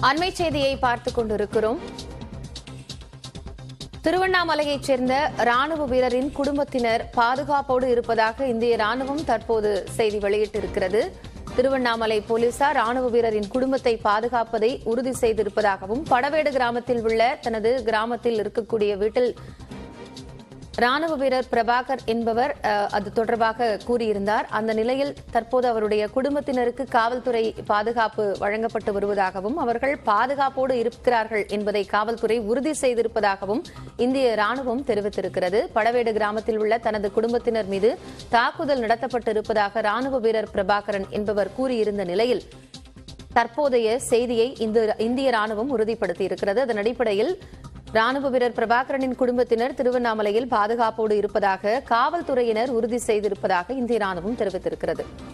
அண்மை செய்தியை பார்த்துக் கொண்டிருக்கிறோம் திருவண்ணாமலையைச் சேர்ந்த ராணுவ வீரரின் குடும்பத்தினர் பாதுகாப்போடு இருப்பதாக இந்திய ராணுவம் தற்போது செய்தி வெளியிட்டிருக்கிறது திருவண்ணாமலை போலீசார் ராணுவ வீரரின் குடும்பத்தை பாதுகாப்பதை உறுதி செய்திருப்பதாகவும் படவேடு கிராமத்தில் உள்ள தனது கிராமத்தில் இருக்கக்கூடிய வீட்டில் ராணுவ வீரர் பிரபாகர் என்பவர் அஹ், அது தொடர்பாக கூறியிருந்தார் அந்த நிலையில் தற்போது அவருடைய குடும்பத்தினருக்கு காவல்துறை பாதுகாப்பு வழங்கப்பட்டு வருவதாகவும் அவர்கள் பாதுகாப்போடு இருக்கிறார்கள் என்பதை காவல்துறை உறுதி செய்திருப்பதாகவும் இந்திய ராணுவம் தெரிவித்திருக்கிறது படவேடு கிராமத்தில் உள்ள தனது குடும்பத்தினர் மீது தாக்குதல் நடத்தப்பட்டிருப்பதாக ராணுவ வீரர் பிரபாகரன் என்பவர் கூறியிருந்த நிலையில் தற்போதைய செய்தியை இந்த இந்திய ராணுவம் உறுதிப்படுத்தியிருக்கிறது அதன் அடிப்படையில் ராணுவ வீரர் பிரபாகரனின் குடும்பத்தினர் திருவண்ணாமலையில் பாதுகாப்போடு இருப்பதாக காவல்துறையினர் உறுதி செய்திருப்பதாக இந்திய ராணுவம் தெரிவித்திருக்கிறது